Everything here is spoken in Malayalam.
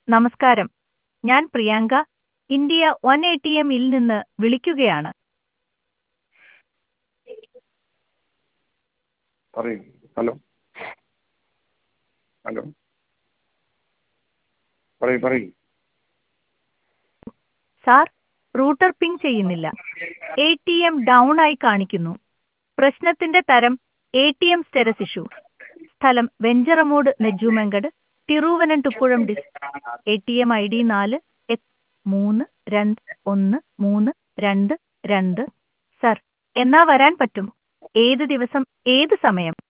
നമസ്കാരം ഞാൻ Priyanka India one A T എമ്മിൽ നിന്ന് വിളിക്കുകയാണ് പറയൂ ഹലോ ഹലോ പറയൂ പറയൂ സാർ റൂട്ടർ പിങ് ചെയ്യുന്നില്ല എ ടി എം ഡൗൺ ആയി കാണിക്കുന്നു പ്രശ്നത്തിന്റെ തരം A T M status issue സ്ഥലം വെഞ്ചറമൂട് നെജ്ജുമെങ്കട് തിരുവനന്തപുരം ഡിസ് A T M I D നാല് എച്ച് മൂന്ന് രണ്ട് ഒന്ന് മൂന്ന് രണ്ട് രണ്ട് സർ എന്നാ വരാൻ പറ്റും ഏത് ദിവസം ഏത് സമയം